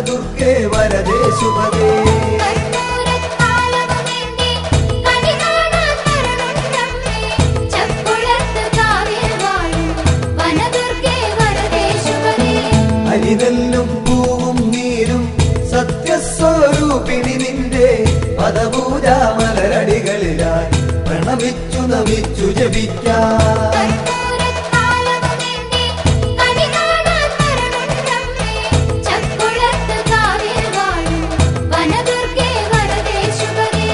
വനദുർഗേ വരദേ ശുഭദേ കർപ്പൂരത്താലമേന്തി കണി കാണാൻ വരണുണ്ടമ്മേ. ചക്കുളത്ത് കാവിൽ വാഴും വനദുർഗേ വരദേ ശുഭദേ. അരിനെല്ലും പൂവും നീരും സത്യസ്വരൂപിണി നിന്റെ പദപൂജ മലരടികളിലായി പ്രണമിച്ചു നമിച്ചു ജപിക്കാം കർപ്പൂരത്താലമേന്തി കണി കാണാൻ വരണുണ്ടമ്മേ. ചക്കുളത്ത് കാവിൽ വാഴും വനദുർഗേ വരദേ ശുഭദേ.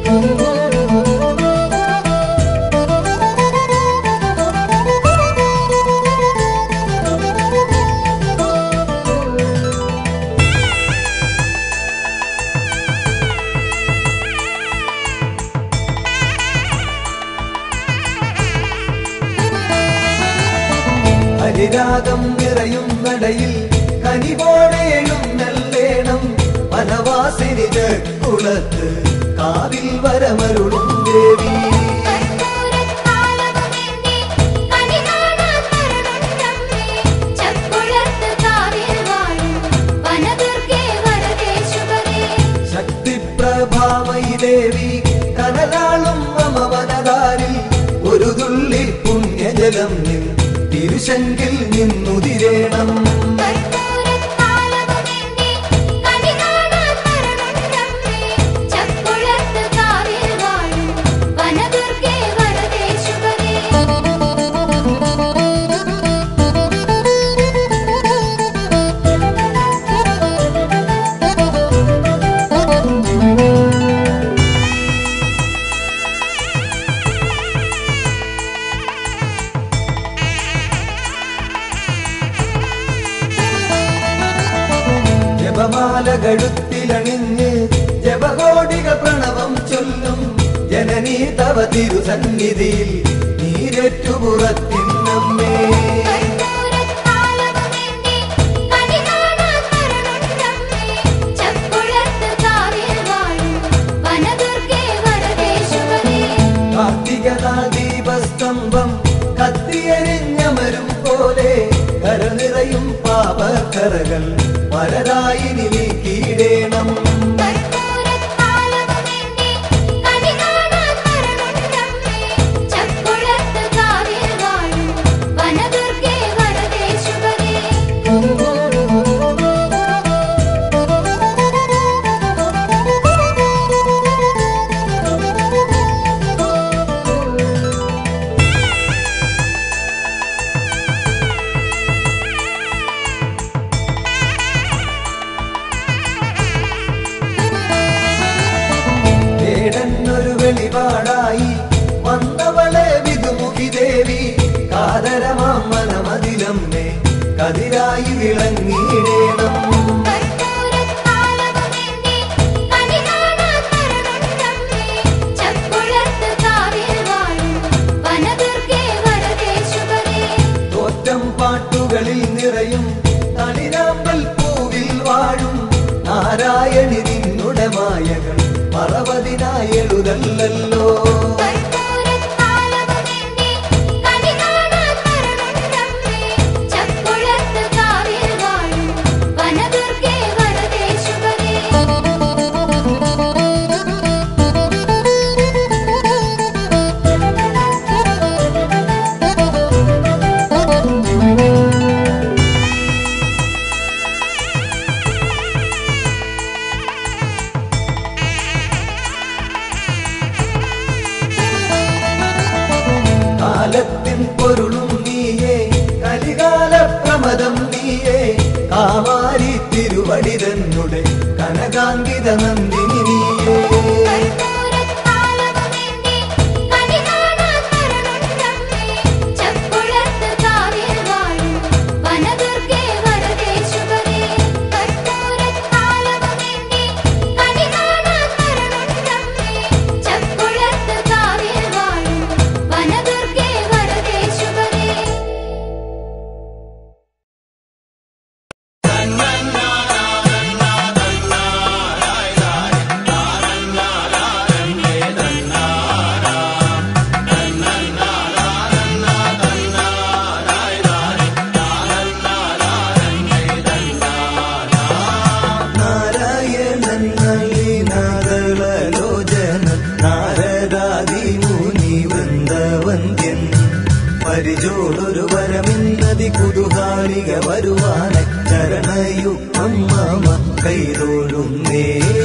ഹരിരാഗം നിറയും നടയിൽ കനിവോടെയും നെല്ലേണം വനവാസിനി കുളത്ത് കാവിൽ വരമരുളും ദേവി കർപ്പൂരത്താലമേന്തി കണി കാണാൻ വരണുണ്ടമ്മേ. ചക്കുളത്ത് കാവിൽ വാഴും വനദുർഗേ വരദേ ശുഭദേ. ശക്തിപ്രഭാമയി ദേവി കനലാളും മമവനതാരിൽ ഒരു തുള്ളി പുണ്യജലം നിൻ തിരുശങ്കിൽ നിന്നുതിരേണം കർപ്പൂരത്താലമേന്തി കണി കാണാൻ വരണുണ്ടമ്മേ. ചക്കുളത്ത് കാവിൽ വാഴും വനദുർഗേ വരദേ ശുഭദേ. ജപമാല കഴുത്തിലണിഞ്ഞ് ജപകോടികൾ പ്രണവം ചൊല്ലും ജനനീ തവ തിരുസന്നിധിയിൽ നീരറ്റുപുറത്തിന്നമ്മേ കർപ്പൂരത്താലമേന്തി കണി കാണാൻ വരണുണ്ടമ്മേ. ചക്കുളത്ത് കാവിൽ വാഴും വനദുർഗേ വരദേ ശുഭദേ. കാർത്തികനാൾ ദീപസ്തംഭം കത്തിയെരിഞ്ഞമരും പോലെ കരനിറയും പാപക്കറകൾ പലരായി നീക്കിയിടേണം കർപ്പൂരത്താലമേന്തി കണി കാണാൻ വരണുണ്ടമ്മേ. ചക്കുളത്ത് കാവിൽ വാഴും വനദുർഗേ വരദേ ശുഭദേ. വേടന്നൊരു വെളിപാടായി വന്നവളെ വിതുമുഖി ദേവി കാതരമാം മനമതിലമ്മേ കതിരായി വിളങ്ങിയിടേണം കർപ്പൂരത്താലമേന്തി കണി കാണാൻ വരണുണ്ടമ്മേ. ചക്കുളത്ത് കാവിൽ വാഴും വനദുർഗേ വരദേ ശുഭദേ. തോറ്റം പാട്ടുകളിൽ നിറയും തളിരാമ്പൽ പൂവിൽ വാഴും നാരായണി നിന്നുടെ മായകൾ മറവതിനായെഴുതല്ലോ കർപ്പൂരത്താലമേന്തി കണി കാണാൻ വരണുണ്ടമ്മേ. ചക്കുളത്ത് കാവിൽ വാഴും വനദുർഗേ വരദേ ശുഭദേ. കാലത്തിൻ പൊരുളും നീയേ കലികാല പ്രമദം നീയേ കാമാരി തിരുവടി തന്നുടെ കനകാങ്കിത നന്ദിനി നീയേ കർപ്പൂരത്താലമേന്തി കണി കാണാൻ വരണുണ്ടമ്മേ. ചക്കുളത്ത് കാവിൽ വാഴും വനദുർഗേ വരദേ ശുഭദേ. കർപ്പൂരത്താലമേന്തി കണി കാണാൻ വരണുണ്ടമ്മേ. ചക്കുളത്ത് കാവിൽ വാഴും വനദുർഗേ വരദേ ശുഭദേ. la നളിനാദളലോചന നാരദാദി മുനി വൃന്ദവന്ദ്യൻ പരിചോടൊരു വരമിന്നതി കുതുകാലിക വരുവാന ചരണയുക്തം മമ കൈതൊഴുന്നേ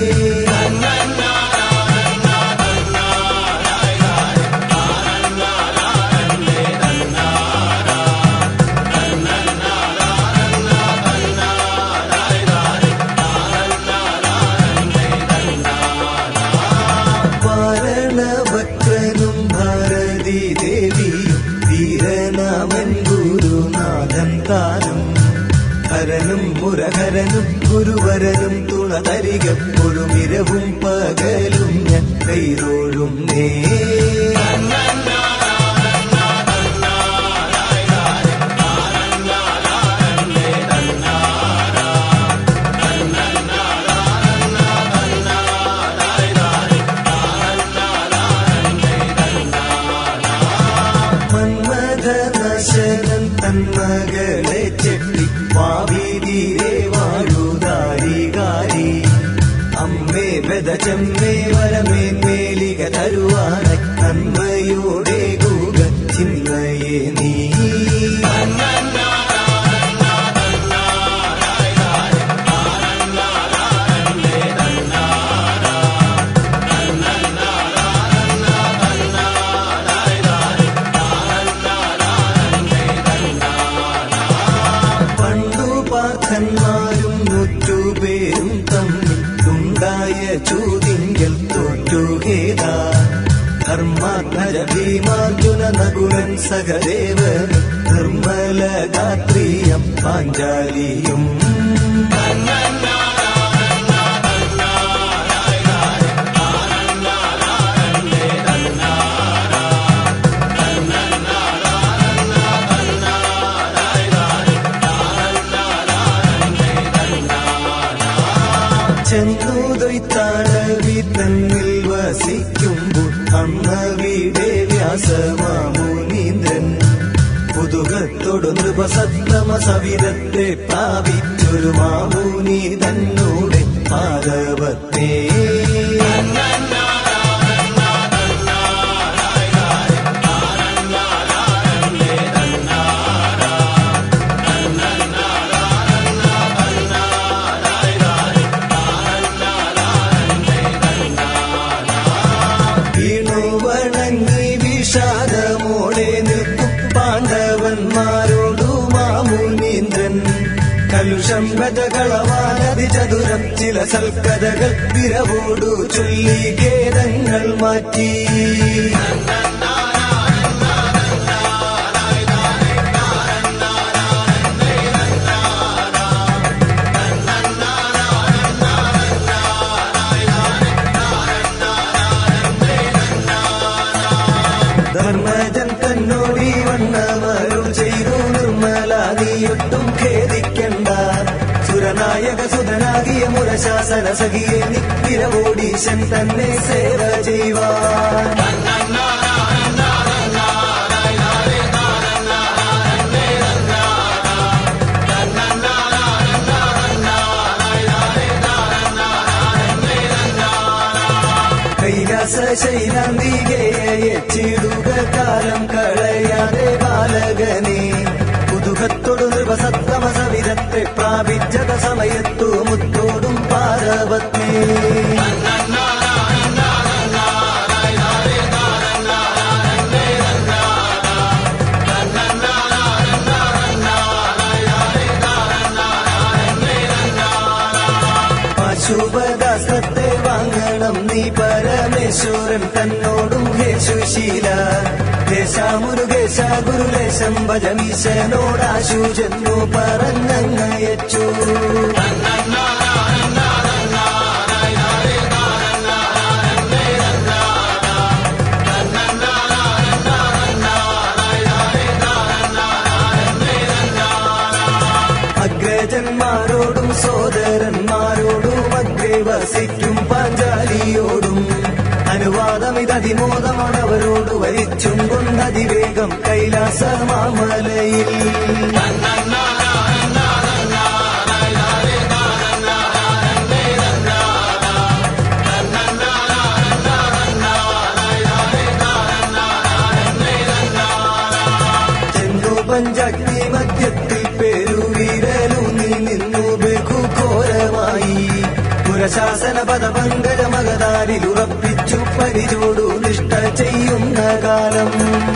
വാരണഭക്തനും ഭാരതി ദേവിയും ധീരനാമൻ ഗുരുനാഥൻ താനും ഹരനും മുരഹരനും ഗുരുവരനും തുണതരികപ്പോഴും ഇരവും പകലും ഞാൻ കൈതോഴും നേ മന്മഥനാശനൻ തന്മകളെ ചെട്ടി വാവീതിരെ വാഴുതാരികാരി അമ്മേ ബദചമ്മേ വരമേ മേലിക തരുവാന നന്മയോടെ ഗൂഗ ചിന്മയെ നീ പണ്ടു പാർത്ഥന്മാരും നൂറ്റുപേരും തമ്മിൽ ഉണ്ടായ ചൂതിങ്കൽ തോറ്റുകേത ധർമാത്മജ ഭീമാർജുന നകുലൻ സഹദേവൻ നിർമ്മല ഗാത്രീയം പാഞ്ചാലിയും ചെന്നുതൊയ്ത്താഴവി തന്നിൽ വസിക്കുമ്പോൾ അന്നവിടെ വ്യാസമാമുനീന്ദ്രൻ പുതുകത്തോടു നൃപസത്തമ സവിധത്തെ പ്രാപിച്ചൊരു മാമുനി തന്നോടെ പാദവത്തേ വീണു വണങ്ങി വിഷാദമോടെ നിൽക്കും പാണ്ഡവന്മാരോടു മാമുനീന്ദ്രൻ കലുഷം കഥകളവാനതി ചതുരം ചില സൽക്കഥകൾ വിരവോടു ചൊല്ലി ഖേദങ്ങൾ മാറ്റി ധർമ്മജൻ തന്നോടി വണ്ണമരുൾ ചെയ്തു നിർമ്മല നീയൊട്ടും ഖേദിക്കണ്ട സുരനായക സുധനാകിയ മുരശാസന സഖിയെ നിരവോടീശൻ തന്നെ സേവ ചെയ്യുവാൻ കൈലാസ ശൈലാന്തികയച്ചിടുക കാലം കളയാതെ ബാലകനെ പുതുകത്തൊടു നൃപസത്തമ സവിധത്തെ പ്രാപിച്ചത സമയത്തു മുത്തോടും പാർവത്മേ ശുഭദാസത്തെ വാങ്ങണം നീ പരമേശ്വരൻ തന്നോടും ഹേ സുശീല ദേശാമുരുകേശ ഗുരുലേശം ഭജമീശനോടാശു ചെന്നു പറഞ്ഞങ്ങയച്ചു അഗ്രജന്മാരോടും സോദരന്മാരോടും അഗ്രേ വസിക്കും പാഞ്ചാലിയോടും അനുവാദമിതതിമോദമോടവരോട് വരിച്ചും കൊണ്ടതിവേഗം കൈലാസ മാമലയിൽ മംഗളമകതാരിൽ ഉറപ്പിച്ചു പരിചോടു നിഷ്ഠ ചെയ്യുന്ന കാലം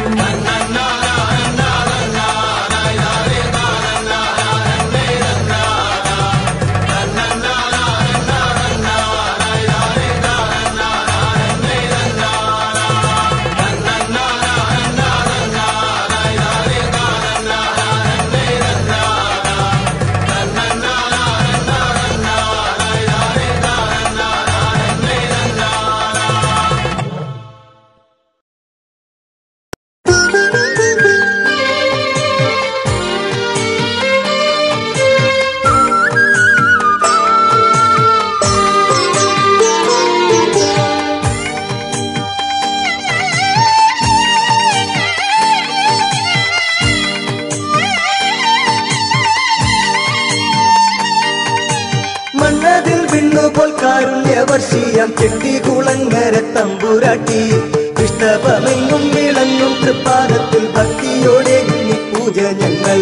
മണ്ണതിൽ വിണ്ണുപോൽ കാരുണ്യവർഷിയാം ചെട്ടി കുളങ്ങര തമ്പുരാട്ടി ഇഷ്ടപമെങ്ങും വിളങ്ങും തൃപ്പാദത്തിൽ ഭക്തിയോടെ ഈ പൂജ ഞങ്ങൾ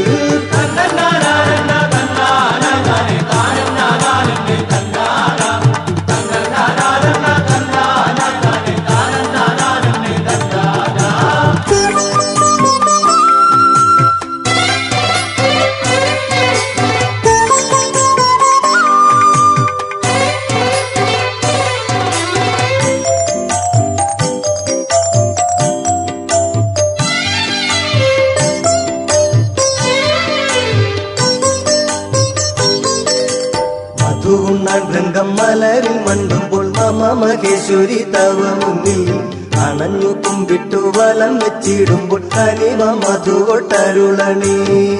മധുവുണ്ണാൻ ഭൃംഗം മലരിൽ മണ്ടുമ്പോൾ മമ മഹേശ്വരി തവ മുന്നിൽ അണഞ്ഞു കുമ്പിട്ടു വലം വെച്ചിടുമ്പോൾ കനിവ മധുവൊട്ടരുളണേ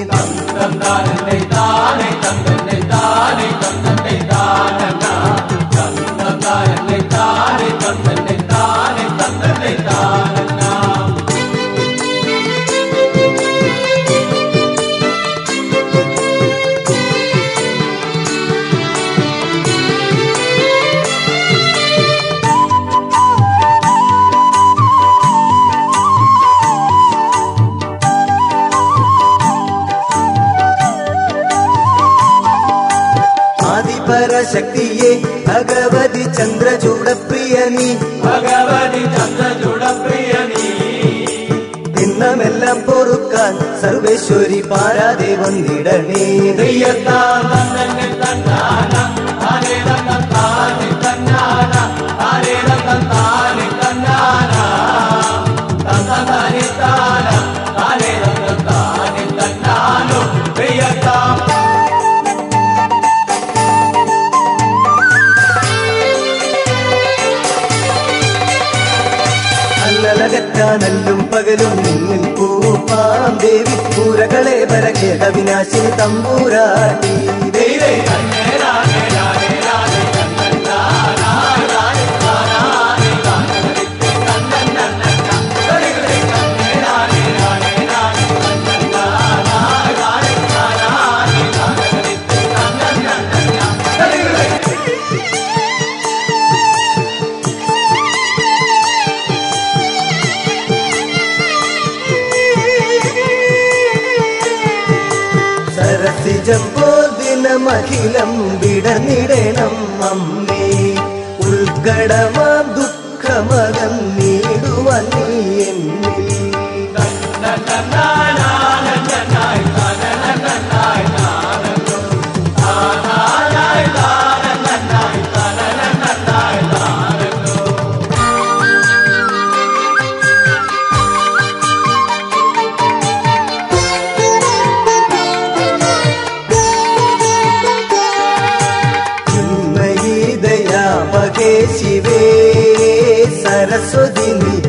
ആദിപരശക്തിയെ ഭഗവതി ചന്ദ്രചൂടപ്രിയനി ഭഗവതി ചന്ദ്രചൂടപ്രിയനീ ഭിന്നമെല്ലാം പൊറുക്കാൻ സർവേശ്വരി പാരാതെ വന്നിടണേ പ്രിയത്താൽ തന്നെ തന്നാന ഹരേ തന്ന താനി തന്നാന ഹരേ തന്ന താനി തന്നാന തന്ന താനി താന ഹരേ തന്ന താനി തന്നാനോ പ്രിയത്താ അല്ലലകറ്റാനല്ലും പകലും നിന്നിൽ പൂപ്പാം ദേവി പൂരകളെ പരകേട വിനാശിനി തമ്പൂരാട്ടി ദൈവേ തന്നെ രാനേ രാനേ രാനേ സരസിജം പോൽ ദിനമഖിലം വിടനിടണം അമ്മേ ഉൾക്കടമാം ദുഃഖമകം നീടുവാൻ നീ എന്നിൽ ചിന്മയീ ദയാപകേ ശിവേ സരസ്വതി നീ